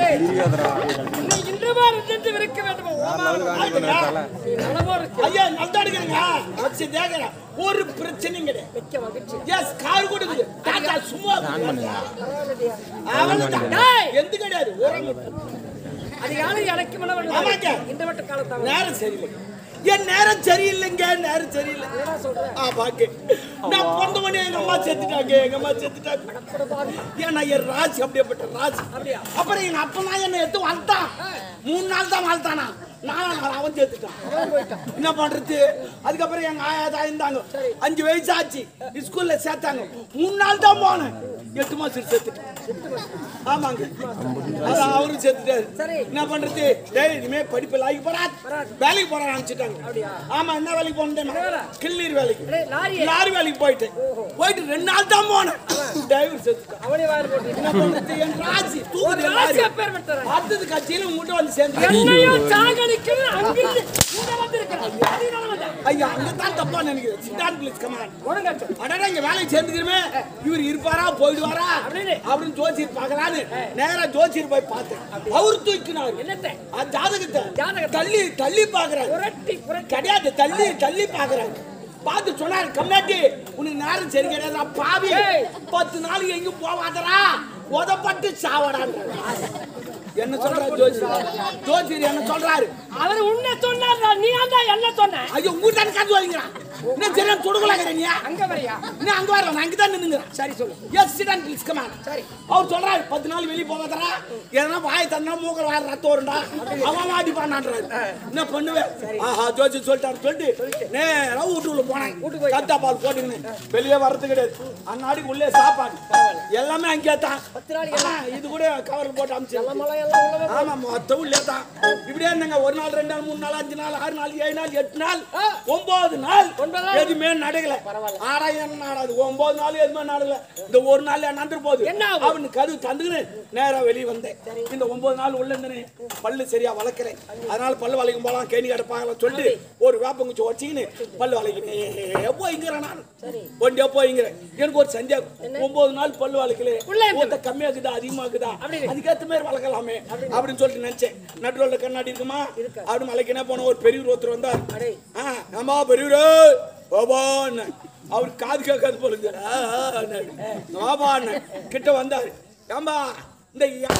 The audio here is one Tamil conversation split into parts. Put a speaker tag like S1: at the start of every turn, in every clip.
S1: நீ இன்றுமா இருந்து விற்க வேண்டும் நீ நலமா இருக்கு
S2: ஐயா நல்லா எடுக்கிறீங்க வச்சு தேக்கிறேன் ஒரு பிரச்சனையும் கிடையாது
S1: மிக்க மகிழ்ச்சி
S2: எஸ் கார் கொடுக்குது டாடா சும்மா அவனுதான்
S1: டேய்!
S2: எந்த கிடையாது உரம்
S1: அதிகாலை அழைக்கும்
S2: ஆமாங்க.
S1: இந்த வட்ட காலத்தாக
S2: நேரம் சரியில்லை என் நேரம் சரியில்லைங்க நேரம் சரியில்லை
S1: என்ன சொல்ற
S2: ஆ பாக்கு நான் பிறந்த உடனே எங்க அம்மா செத்துட்டாங்க எங்க அம்மா செத்துட்டாங்க ஏன்னா என் ராசி அப்படியேப்பட்ட ராசி
S1: அப்படியா?
S2: அப்புறம் எங்க அப்பா தான் என்ன எடுத்து வளர்த்தான் மூணு நாள் தான் வளர்த்தானா நாலு நாள் அவன் செத்துட்டான்
S1: அவன் போயிட்டான்
S2: என்ன பண்றது அதுக்கப்புறம் எங்க ஆயா தான் இருந்தாங்க அஞ்சு வயசு ஆச்சு ஸ்கூல்ல சேர்த்தாங்க மூணு நாள் தான் போனேன் எட்டு மாசம் செத்துட்டேன் ஆமாங்க அதான் அவரும் செத்துட்டாரு
S1: சரி.
S2: என்ன பண்றது டேய் இனிமே படிப்பு லாகி போறா வேலைக்கு போற ஆரம்பிச்சுட்டாங்க ஆமா என்ன வேலைக்கு போனேன்
S1: வேலை?
S2: கிள்ளீர் வேலைக்கு
S1: டேய், லாரியே?
S2: லாரி வேலைக்கு போயிட்டேன் போயிட்டு ரெண்டு நாள் தான் போனேன் டிரைவர் செத்துட்டான்
S1: அவனே வாயில் போட்டு
S2: என்ன பண்றது என் ராசி தூக்குது என்
S1: ராசி
S2: லாரி.
S1: அப்பேர் விட்டுறேன்
S2: அடுத்தது கட்சியில உங்ககிட்ட வந்து சேர்ந்து
S1: என்னையும் சாகடிக்கணும் அங்கிருந்து இங்க வந்திருக்கிறேன் அதனால வந்தேன்.
S2: ஐயா அங்கதான் தப்பா நினைக்கிறேன் சிட்டான் பிளீஸ் கமான்
S1: ஒழுங்காச்சு
S2: அடடா இங்க வேலைக்கு சேர்ந்துக்கிறமே இவர் இருப்பாரா போயிடுவாரா
S1: அப்படின்னு.
S2: அப்படின்னு ஜோசியர் பார்க்கலான்னு நேரா ஜோசியர் போய் பார்த்தேன் அவர் தூக்கினார்
S1: என்னத்தை
S2: ஆ, ஜாதகத்தை
S1: ஜாதகத்தை.
S2: தள்ளி தள்ளி பாக்குறாரு
S1: புரட்டி புரட்டி
S2: கிடையாது தள்ளி தள்ளி பாக்குறாரு பார்த்து சொன்னாரு கம்னாட்டி உனக்கு நேரம் சரி கிடையாது பாவி
S1: ஏய்.
S2: பத்து நாள் எங்கேயும் போவாதரா உதப்பட்டு சாவடான்றாரு என்ன சொல்றாரு ஜோசியர் ஜோசியர் என்ன சொல்றாரு
S1: அவர் உன்னை சொன்னார் நீ ஆண்டா என்ன சொன்ன
S2: ஐயோ உங்க தான் காத்து வாங்கிறான் என்ன சரியா தொடுக்கலாங்கிற நீ
S1: அங்க வரையா
S2: நீ அங்க வர நான் இங்க தான் நின்னுங்கிறேன்
S1: சரி சொல்லு
S2: yes sit and please come on
S1: சரி.
S2: அவர் சொல்றாரு பத்து நாள் வெளிய போகாதடா ஏன்னா வாய் தந்தா மூக்கல வாய் ரத்தம் வரும்டா அவன் வாடி பண்ணான்றாரு என்ன பண்ணுவேன் ஆஹா ஜோசி சொல்லிட்டாரு சொல்லிட்டு நேரா வீட்டுக்குள்ள போனேன்
S1: வீட்டுக்கு போய்.
S2: கத்தா பால் போட்டுக்கின்னு வெளியே வர்றது கிடையாது அன்னாடிக்கு உள்ளே சாப்பாடு எல்லாமே அங்கேயே தான்
S1: பத்து நாளைக்கு
S2: ஆ, இது கூட கவர் போட்டு அமிச்சு
S1: மலை எல்லாம் உள்ளவே
S2: ஆமா மொத்தம் உள்ளே தான் இப்படியே இருந்தாங்க ஒரு நாள் ரெண்டு நாள் மூணு நாள் அஞ்சு நாள் ஆறு நாள் ஏழு நாள் எட்டு நாள்
S1: ஆ.
S2: ஒன்பது நாள்
S1: ஒன்பது நாள்.
S2: எதுவுமே நடக்கல ஆடா என்ன நாடாது ஒன்பது நாள் எதுவுமே நடக்கல இந்த ஒரு நாள் நடந்துரு போகுது
S1: என்ன ஆகும்?
S2: அவனு கதவு தந்துக்கின்னு நேரா வெளியே வந்தேன் இந்த ஒன்பது நாள் உள்ள இருந்தேனே பல்லு சரியா வளர்க்கிறேன் அதனால பல்லு வளைக்கும் போலாம் கேணி கடை பார்க்கலாம் சொல்லிட்டு ஒரு வேப்பங்குச்சி வச்சுக்கின்னு பல்லு வளைக்கிறேன் போய்ங்கிறேன் நான் ஒண்டியா போய்ங்கிறேன் எனக்கு ஒரு சந்தேகம் ஒன்பது நாள் பல்லு வளைக்கல
S1: உள்ள இருக்குது.
S2: ஊத்த கம்மியாக்குதா அதிகமாக்குதா
S1: அப்படின்னு.
S2: அதுக்கேத்த மாதிரி வளர்க்கலாமே அப்படின்னு சொல்லிட்டு நினைச்சேன் நடுவில் கண்ணாடி இருக்குமா அப்படி மலைக்குனே போன ஒரு பெரியவர் ஒருத்தர் வந்தார்
S1: அடே.
S2: ஆ ஆமா பெரியவரே பாபான்னு அவர் காது கேட்காது போலுங்க பாபான்னு கிட்ட வந்தார் ஏம்பா இந்த யா-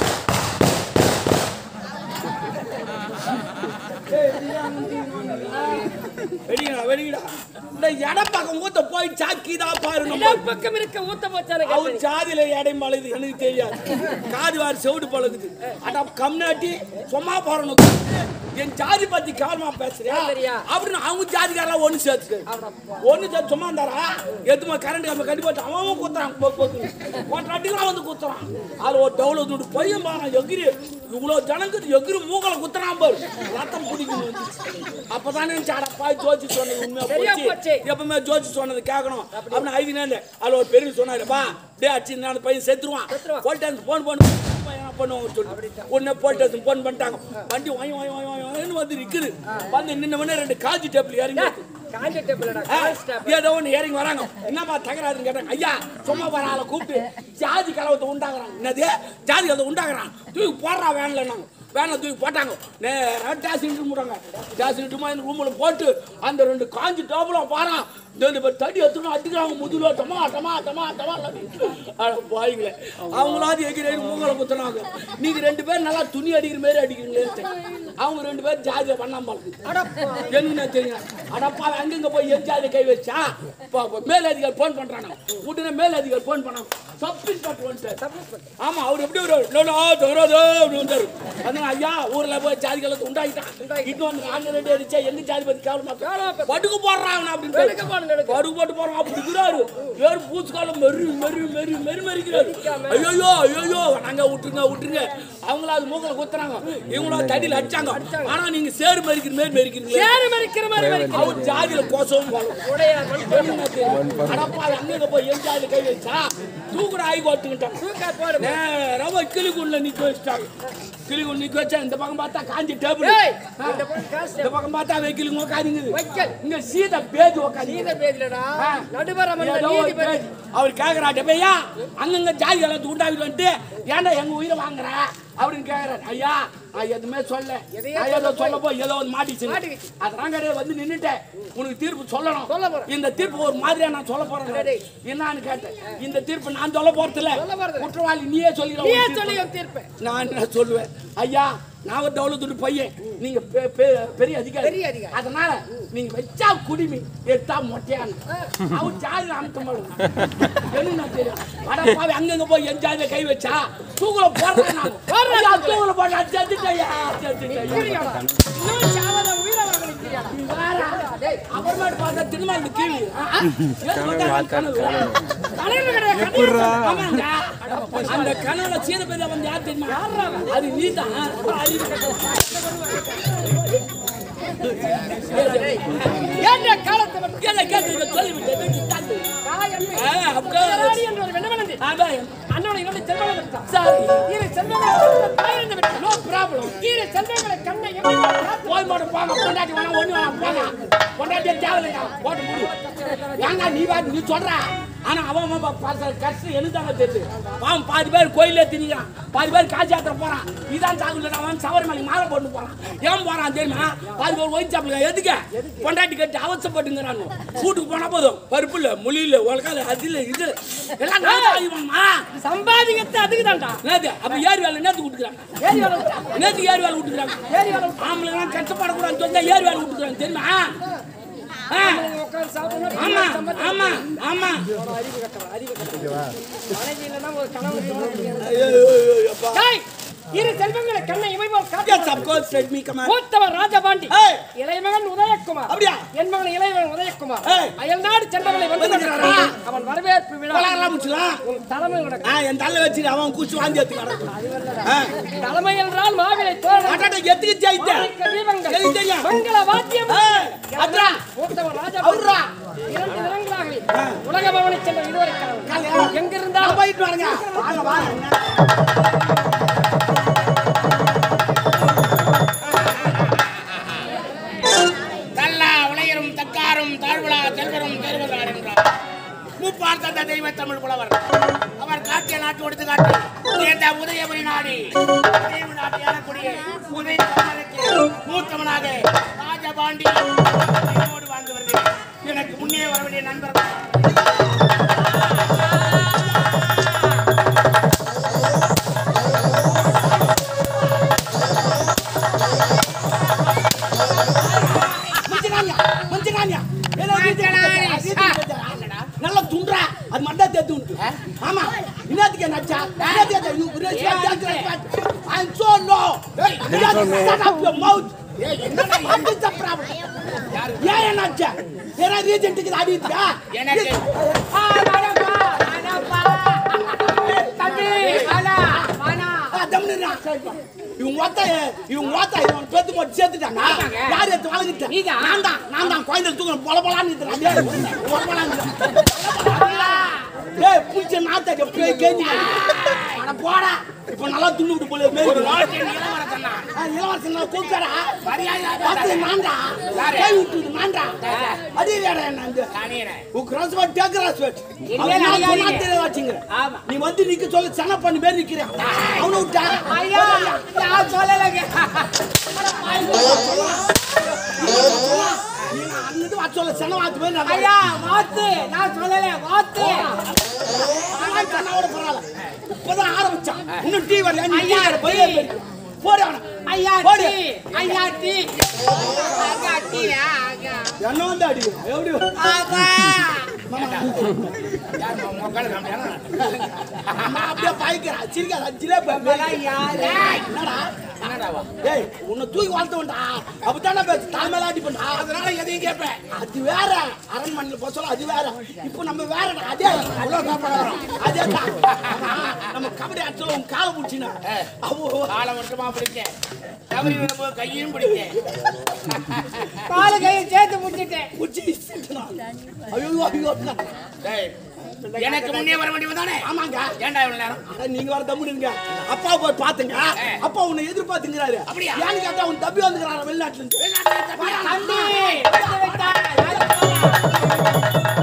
S2: வெடிங்கடா வெடிங்கடா இந்த எடப்பக்கம் ஊத்த போய் சாக்கிதா பாரு நம்ம
S1: இடது பக்கம் இருக்க ஊத்த போச்சானே
S2: அவர் ஜாதியில எடை மழுகுது எனக்கு தெரியாது காது வாரி செவிடு பழகுது அட கம்னாட்டி சும்மா போறணும் என் ஜாதி பத்தி கவனமா பேசுறியா
S1: சரியா?
S2: அப்படின்னு அவங்க ஜாதிக்காரெல்லாம் ஒண்ணு சேர்த்து ஒண்ணு சேர்த்து சும்மா இருந்தாரா எதுமா கரண்ட் கம்பி கட்டி போட்டு அவன் அவன் குத்துறான் போக்கு போக்கு ஒன்றரை அடிக்கலாம் வந்து குத்துறான் அது ஒரு டவுல துண்டு பையன் பாரு எகிரி இவ்வளவு ஜனங்குது எகிரி மூக்கல குத்துறான் பாரு ரத்தம் பிடிக்கணும் வந்துச்சு. அப்பதானே சாடா பாய் ஜோதிச்சு சொன்னது உண்மையா
S1: சரியா
S2: போச்சு
S1: போச்சு.
S2: எப்பவுமே ஜோதிச்சு சொன்னது கேட்கணும் அப்படின்னு ஐவி நேர்ல அதுல ஒரு பெரிய சொன்னாரு பா டே அடிச்சு நான் பையன் செத்துருவான்
S1: செத்துருவான்.
S2: போல்டேஷன் போன் பண்ணு பையன் பண்ணுவோம் சொல்லி உடனே போல்டேஷன் போன் பண்ணிட்டாங்க வண்டி வாங்கி வாங்கி வாங்கி வாங்கி வாங்கின்னு வந்து நிக்குது வந்து நின்ன உடனே ரெண்டு காஜி டேபிள் இறங்கி
S1: காஞ்ச டேபிள்டா
S2: ஆ,
S1: கால் ஸ்டாப்
S2: ஏதோ ஒன்று இறங்கி வராங்க என்னப்பா தகராறுன்னு கேட்டாங்க ஐயா சும்மா வர ஆளை கூப்பிட்டு ஜாதி கலவத்தை உண்டாக்குறான் என்னது ஜாதி கலவத்தை உண்டாக்குறான் தூக்கி போடுறா வேனில் நாங்கள் வேனில் தூக்கி போட்டாங்க நேராக டேஸ் இட்டு முட்டாங்க டேஸ் இட்டுமா இந்த ரூமில் போட்டு அந்த ரெண்டு காஞ்சி டோபலாம் பாறான் ரெண்டு பேர் தடி எடுத்துக்கணும் அடிக்கிறாங்க முதுகுல டமா டமா டமா டமா பாய்ங்களே அவங்களாவது எகிரி மூங்கலை குத்துனாங்க நீங்க ரெண்டு பேர் நல்லா துணி அடிக்கிற மாதிரி அடிக்கிறீங்களே அவங்க ரெண்டு பேர் ஜாதியை பண்ணாம இருக்குது என்ன தெரியும் அடப்பா அங்கங்க போய் எஞ்சாதி கை வச்சா ப- ப- மேல் அதிகாரி ஃபோன் பண்றானோ உடனே மேல் அதிகாரி ஃபோன் பண்ணாங்க சப் இன்ஸ்பெக்டர் வந்துட்டார் ஆமா அவர் எப்படி ஒரு லோலோ தோரோதோ அப்படி வந்தாரு அதனால ஐயா ஊர்ல போய் ஜாதி கலத்து உண்டாயிட்டான் இன்னும் வந்து ஆண்டு ரெண்டு அடிச்சா எங்க ஜாதி பத்தி கேவலமா
S1: கேவலமா
S2: படுக்கு போடுறான் அப்படின்னு
S1: வெளுக்க போடு, வெளுக்க.
S2: படுக்கு போட்டு போறான் அப்படி இருக்கிறாரு வேறு பூச்சுக்காலம் மெரு மெரு மெரு மெரு மெரிக்கிறாரு ஐயோ ஐயோ நாங்க விட்டுருங்க விட்டுருங்க அவங்கள அது மூக்கல குத்துறாங்க இவங்கள தடியில் அடிச்சாங்க ஆனா நீங்க சேறு மறிக்கிற மாதிரி மறிக்கிறீங்க
S1: சேரு மறிக்கிற மாதிரி மறிக்கிற
S2: அவர் ஜாதியில கோசவும் போகலாம்
S1: உடைய
S2: அடப்பா அங்க போய் என் ஜாதி கை வச்சா தூக்குற ஆகி கோத்துக்கிட்டாங்க
S1: தூக்கா போடு
S2: நேரா போய் கிளிக்குள்ள நிக்க வச்சுட்டாங்க கிளிக்குள்ள நிக்க வச்சா இந்த பக்கம் பார்த்தா காஞ்சி டேபிள்
S1: ஏய் இந்த பக்கம் காசு
S2: இந்த பக்கம் பார்த்தா வைக்கலுங்க உட்காந்துங்குது
S1: வைக்கல்
S2: இங்க சீதா பேது உட்காந்து
S1: நீத பேதிலடா
S2: ஆ.
S1: நடுவர மன்ன
S2: ஏதோ ஒரு
S1: நீதிபதி
S2: பேச்சு. அவர் கேக்குறாட்ட பையா அங்கங்க ஜாதி கலத்து உண்டாவிட்டு வந்துட்டு ஏன்டா எங்க உயிரை வாங்குற அப்படின்னு கேக்குறாரு ஐயா நான் எதுவுமே சொல்ல
S1: எதையே
S2: நான் ஏதோ
S1: சொல்ல
S2: சொல்ல போய் ஏதோ வந்து மாட்டிச்சு
S1: மாட்டிக்கிச்சு.
S2: அதெல்லாம் கிடையாது வந்து நின்னுட்டேன் உனக்கு தீர்ப்பு சொல்லணும்
S1: சொல்ல போறேன்.
S2: இந்த தீர்ப்பு ஒரு மாதிரியா நான் சொல்ல போறேன்
S1: டேய்.
S2: என்னன்னு கேட்டேன் இந்த தீர்ப்பு நான் சொல்ல போறது இல்ல
S1: சொல்ல போறது இல்ல.
S2: குற்றவாளி நீயே சொல்லிடுற
S1: நீயே
S2: உன் தீர்ப்பு.
S1: சொல்லி ஒரு தீர்ப்பு
S2: நான் என்ன சொல்லுவேன் ஐயா நான் ஒரு தௌலத்துட்டு பையன் நீங்க பெ- பெ- பெரிய அதிகாரி
S1: பெரிய அதிகாரி.
S2: அதனால நீங்க வச்சா குடிமி எடுத்தா மொட்டையான்னு அவர் ஜாதி அமுத்த மாட்டோம் என்ன நான் தெரியும் அட பாவி அங்கங்க போய் என் ஜாதியை கை வச்சா தூக்குல போடுறேன் நான் போடுறேன் தூக்குல போடுறேன் செத்துட்டையா செத்துட்டையா
S1: கிரியாடா. இன்னும் சாவத உயிரை வாங்கணும் கிரியாடா. டேய்,
S2: அப்புறமேட்டு பார்த்தா திரும்ப இந்த கீழ் கனவு
S1: கனவு கிடையாது, கனவு.
S2: ஆமாங்க. அந்த கனவுல சீன பேர் வந்து யார் தெரியுமா அது நீதான் அறிவு
S1: ஏன்டா காலத்தை வந்து
S2: கேள கேட்டு சொல்லிவிட்டேன் வீட்டு தாண்டி.
S1: தாய் அன்னை.
S2: ஆ, அப்படியே.
S1: முதலாளி என்ற ஒரு வெண்ணமனந்தி.
S2: அதான்
S1: அண்ணனை இரண்டு செல்வங்கள் விட்டான்.
S2: சரி
S1: இரு செல்வங்களை ஒருத்தன் தாய் என்று விட்டான். No problem. இரு செல்வங்களை கண்ணை எப்படி பார்த்து
S2: போய் மாட்டு போங்க பொண்டாட்டி வேணாம் ஒண்ணு வேணாம் போங்க பொண்டாட்டியே தேவையில்லையா போட்டு முடி ஏங்க நீ வா நீ சொல்ற ஆனா அவன் அவன் பா- பாச கஷ்டம் எனக்கு தாங்க தெரியுது அவன் பாதி பேர் கோயிலே திணிக்கிறான் பாதி பேர் காட்சி யாத்திரை போறான் இதான் தாக்குல அவன் சபரிமலை மாலை போட்டு போறான் ஏன் போறான் தெரியுமா பாதி பேர் ஒயின் சாப்பிடுங்க எதுக்கு பொண்டாட்டி கட்டி அவசரப்பட்டுங்கிறான் வீட்டுக்கு போனா போதும் பருப்பு இல்ல மொழி இல்ல உலகால அது இல்ல இது இல்ல. எல்லாம் நான் ஆகிடுவாமா
S1: சம்பாதிக்கிறது அதுக்கு தான்டா
S2: நேத்து அப்ப ஏரி வேலை நேத்து விட்டுக்கிறாங்க
S1: ஏறி வர விட்டா.
S2: நேத்து ஏரி வேலை விட்டுக்கிறாங்க
S1: ஏறி வர விட்டா.
S2: ஆம்பளைங்களாம் கஷ்டப்படக்கூடாதுன்னு சொன்னா ஏரி வேலை விட்டுக்கிறாங்க தெரியுமா ஆ,
S1: உட்கார்ந்து சாப்பிடணும்.
S2: ஆமா ஆமா ஆமா
S1: அறிவு கட்டவன், அறிவு கட்டவன். மனைவி இல்லைன்னா ஒரு கணவன் இருக்கணும்.
S2: ஐயோ, ஐயோ, ஐயோ, அப்பா.
S1: டேய், இரு செல்வங்களை கண்ணை இமை போல் காத்து
S2: Yes, of course, let me come on.
S1: மூத்தவர் ராஜபாண்டி
S2: ஏய்.
S1: இளையமகன் உதயகுமார்
S2: அப்படியா?
S1: என் மகன் இளையவன் உதயகுமார்
S2: ஏய்.
S1: அயல் நாடு சென்றவனை வந்து
S2: வந்துக்கிறாரா?
S1: அவன் வரவேற்பு விழா
S2: கொலாரெல்லாம் முடிச்சுக்கலாம்.
S1: உன் தலைமை உனக்கு
S2: ஆ, என் தலை வச்சுட்டு அவன் கூச்சு வாந்தி எடுத்து கிடக்குறான். ஆ.
S1: தலைமை என்றால் மாவிலை தோழன்
S2: அடடா, எத்துக்கு ஜெயித்த?
S1: மாணிக்க தீபங்கள்
S2: எதுக்கு தெரியும்?
S1: மங்கள வாத்தியம்
S2: ஏய், அத்ரா.
S1: மூத்தவர்
S2: அவுர்ரா.
S1: ராஜபாண்டி இரண்டு தினங்களாகவே உலக பவனை சென்ற இதுவரை கனவு
S2: காலையா?
S1: எங்கிருந்தால்
S2: நான் போயிட்டு வரேங்க. வாங்க, வாங்க.
S3: தல்லா உலையரும் தக்காரும் தாழ்வுலா செல்வரும் தேர்வதார் என்றார் மூப்பார் தந்த தெய்வ தமிழ் புலவர் அவர் காட்டிய நாட்டு கொடுத்து காட்டி இந்த உதயபுரி நாடி உதயபுரி நாட்டு ஏறக்கூடிய உதய தமிழருக்கு மூத்தவனாக ராஜபாண்டி என்னோடு வாழ்ந்து வருகிறேன் எனக்கு முன்னே வர வேண்டிய நண்பர்கள்
S2: மஞ்சனானியா, மஞ்சனானியா. ஏதோ வீட்டுக்கு வந்துட்டா, வீட்டுக்கு வந்துட்டா. நல்லா துண்டுறா அது மட்டும் தேத்து உனக்கு ஆமா இன்னத்துக்கு நச்சா இன்னத்துக்கு you respect, respect. I'm so low. Hey, shut up your mouth. ஏய், என்னடா, what is the problem? ஏன் என்னாச்சு? ஏன்னா regent க்கு அடி இருக்குதா?
S3: எனக்கு
S1: ஆ, வாடப்பா, வாடப்பா. தம்பி, வாடா, வாடா.
S2: ஆ, தம்முனு இருடா. இவங்க ஒத்த இவங்க ஒத்த இவன் பெத்து போட்டு சேர்த்துட்டாங்க யார் எடுத்து வளர்க்கிட்ட
S1: நீதான்.
S2: நான் தான் நான் தான் குழந்தை தூக்குறேன் பொல பொலான்னு இருக்கிறேன் டேய், பொல பொலான்னு இருக்கிறேன். டேய் புடிச்ச நாத்த போய் கேஞ்சி அட போடா இப்போ நல்லா துண்ணு விட்டு போல
S3: ஒரு
S2: மேய்க்கு
S3: வாழ்க்கையின் இளவரசன் நான்.
S2: இளவரசன் நான் கூப்பிட்டாரா
S3: மரியாதையா
S2: பார்த்து
S3: பேசாத.
S2: நான்டா கை விட்டுது நான்டா அடி வேடா என்ன அந்த
S3: நானேனே.
S2: உக்ராஸ் வாட் டேக்ராஸ் வாட்
S1: இல்ல, நான்
S2: அவன் வச்சுங்க
S1: ஆமா.
S2: நீ வந்து நிக்க சொல்ல சன பண்ணி பேர் நிக்கிறேன் அவனை விட்டா
S1: ஐயா, நான் சொல்லலைங்க.
S2: நீ அங்கிட்டு வர சொல்ல சன வாத்து பேர் நான்
S1: ஐயா, வாத்து, நான் சொல்லல, வாத்து.
S2: அவன் சனாவோட பரவாயில்ல இப்பதான் ஆரம்பிச்சான் இன்னும் டீ வரல நீ
S1: ஐயா,
S2: டீ போய்
S1: டீ.
S2: போடு அவனை
S1: ஐயா,
S2: போடு
S1: டீ, ஐயா, டீ. ஐயா, டீ, ஐயா.
S2: என்ன வந்து அடி எப்படி
S1: ஆமா.
S3: யார் உங்க உட்காந்து காமிச்சானா?
S2: அம்மா அப்படியே பாய்க்கிறா சிரிக்காத ஜிலேபி
S1: அதெல்லாம் யாரு?
S2: என்னடா
S3: என்னடாவா?
S2: ஏய் உன்னை தூக்கி வளர்த்தவன்டா அப்படித்தானே பேசு தலைமையில அடி பண்ணா
S3: அதனால எதையும் கேட்பேன்
S2: அது வேற அரண்மனையில் போக சொல்ல அது வேற இப்போ நம்ம வேறடா அதே அவ்வளோ காப்பாடுறோம் அதே தான் நம்ம கபடி ஆட்சியில் உன் காலை பிடிச்சினா அவ
S3: காலை மட்டுமா பிடிச்சேன் தவறி விடும்போது கையும் பிடிச்சேன்
S1: காலு கையை சேர்த்து முடிச்சிட்டேன்
S2: பிடிச்சி ஐயோ ஐயோ
S3: டேய், எனக்கு முன்னே வர வேண்டியவன் தானே
S2: ஆமாங்க
S3: ஏன்டா இவ்வளவு நேரம்
S2: அட, நீங்க வர தம்முனுங்க அப்பா போய் பாத்துங்க அப்பா உன்னை எதிர்பார்த்துங்கிறாரு
S3: அப்படியா?
S2: ஏன்னு கேட்டா உன் தம்பி வந்துக்கிறாரு வெளிநாட்டுல இருந்து
S1: தம்பி, வந்து விட்டார். யாரு போறா?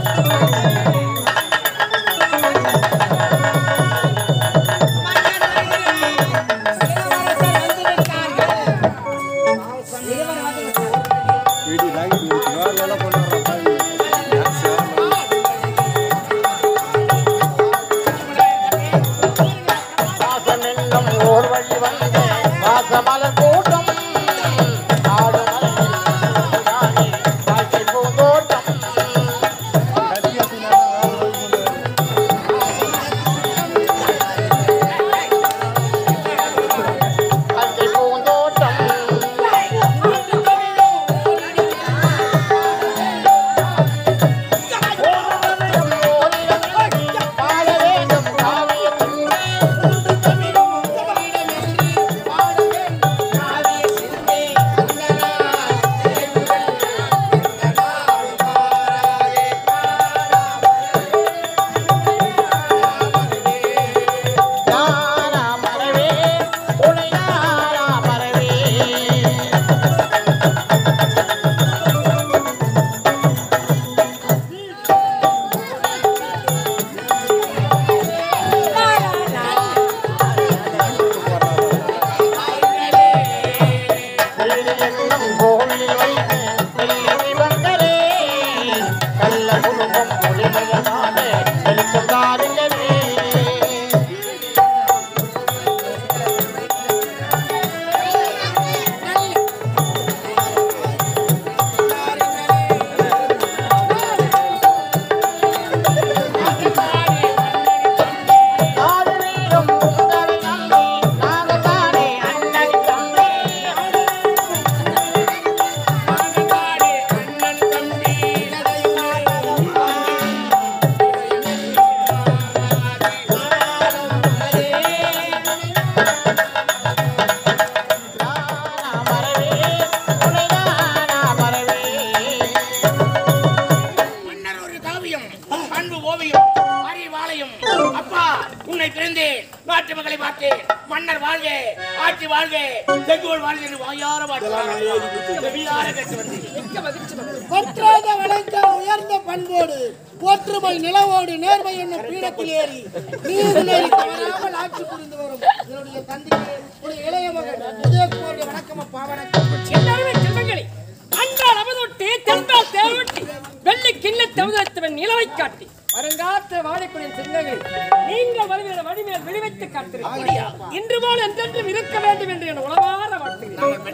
S3: உன்னை பிறந்தேன் நாட்டு மக்களை பார்த்தேன் மன்னர் வாழ்க ஆட்சி வாழ்க செங்கோல் வாழ்க என்று வாயார வாழ்க்கை வீரார கட்சி வந்தேன்
S1: மிக்க மகிழ்ச்சி மகளே.
S4: பற்றாத வளர்ந்த உயர்ந்த பண்போடு போற்றுமை நிலவோடு நேர்மை என்னும் பீடத்தில் ஏறி நீர் நெறி தவறாமல் ஆட்சி புரிந்து வரும் என்னுடைய தந்தைக்கு ஒரு இளைய மகன் உதயகுமாரிய வணக்கம் அப்பா வணக்கம்
S1: எல்லாருமே செல்வங்களே அன்றால் அவதொட்டி தென்றால் தேவட்டி வெள்ளி கிண்ண தவிதத்தவன் நிலவை காட்டி வருங்காற்று வாழக்கூடிய சிங்கங்களே நீங்கள் வருகிற வடிமேல் விழிவைத்து காத்திருக்கிறீர்கள் இன்று போல் என்றென்றும் இருக்க வேண்டும் என்று என் உளவார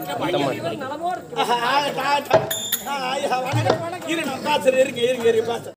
S1: வாழ்த்துகிறேன் நலமோ இருக்கிறேன்
S2: இரு நான் பாசுறேன் இருங்க இருங்க இருங்க பாசுறேன்